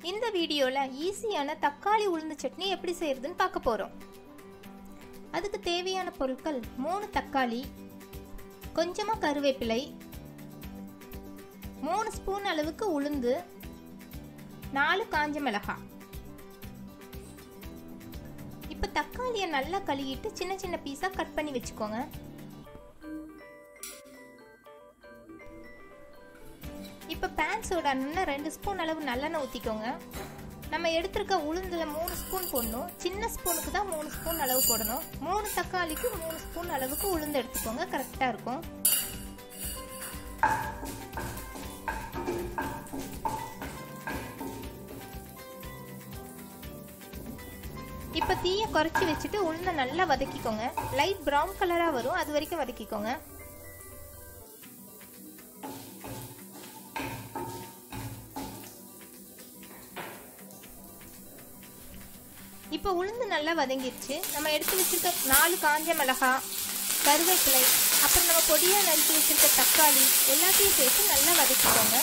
இந்த வீடியோவில் ஈஸியான தக்காளி உளுந்து சட்னி எப்படி செய்யறதுன்னு பார்க்க போகிறோம் அதுக்கு தேவையான பொருட்கள் மூணு தக்காளி கொஞ்சமாக கருவேப்பிலை மூணு ஸ்பூன் அளவுக்கு உளுந்து நாலு காஞ்ச மிளகாய் இப்போ தக்காளியை நல்லா கழுவிட்டு சின்ன சின்ன பீஸாக கட் பண்ணி வச்சுக்கோங்க இப்போ பேன் சோடானுன்னா ரெண்டு ஸ்பூன் அளவு நல்லெண்ணெய் ஊற்றிக்கோங்க நம்ம எடுத்திருக்க உளுந்துல மூணு ஸ்பூன் போடணும் சின்ன ஸ்பூனுக்கு தான் மூணு ஸ்பூன் அளவு போடணும் மூணு தக்காளிக்கு மூணு ஸ்பூன் அளவுக்கு உளுந்து எடுத்துக்கோங்க கரெக்டாக இருக்கும் இப்போ தீயை குறைச்சி வச்சுட்டு உளுந்த நல்லா வதக்கிக்கோங்க லைட் ப்ரௌன் கலராக வரும் அது வரைக்கும் வதக்கிக்கோங்க இப்போ உளுந்து நல்லா வதங்கிருச்சு நம்ம எடுத்து வச்சிருக்க நாலு காஞ்ச மிளகாய் கருவேப்பிலை அப்புறம் நம்ம பொடியாக நறுக்கி வச்சிருக்க தக்காளி எல்லாத்தையும் சேர்த்து நல்லா வதக்கிக்கோங்க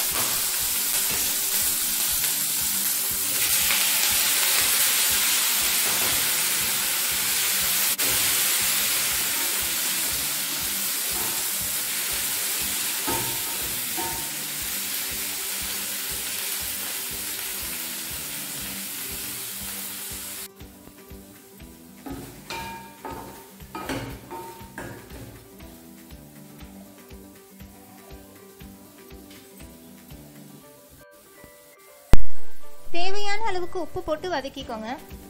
தேவையான அளவுக்கு உப்பு போட்டு வதக்கிக்கோங்க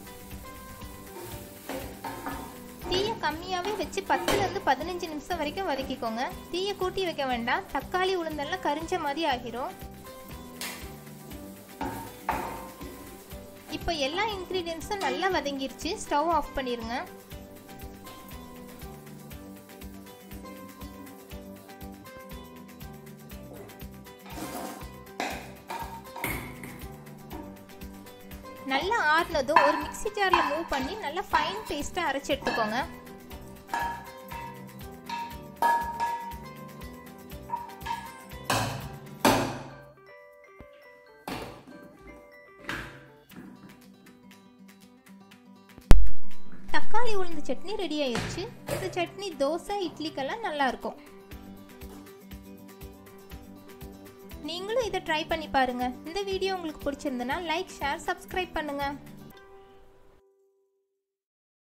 தீய கம்மியாவே வச்சு பத்துல இருந்து பதினஞ்சு நிமிஷம் வரைக்கும் வதக்கிக்கோங்க தீய கூட்டி வைக்க வேண்டாம் தக்காளி உளுந்தெல்லாம் கரிஞ்ச மாதிரி ஆகிரும் இப்போ எல்லா இன்க்ரீடியன்ஸும் நல்லா வதங்கிருச்சு ஸ்டவ் ஆஃப் பண்ணிருங்க நல்லா ஆறுனதும் ஒரு மிக்சி ஜாரில் மூவ் பண்ணி நல்லா ஃபைன் பேஸ்ட்டாக அரைச்சி எடுத்துக்கோங்க தக்காளி உளுந்து சட்னி ரெடி ஆயிடுச்சு இந்த சட்னி தோசை இட்லிக்கெல்லாம் நல்லா இருக்கும் நீங்களும் இதை ட்ரை பண்ணி பாருங்க இந்த வீடியோ உங்களுக்கு பிடிச்சிருந்தனா லைக் ஷேர் சப்ஸ்கிரைப் பண்ணுங்க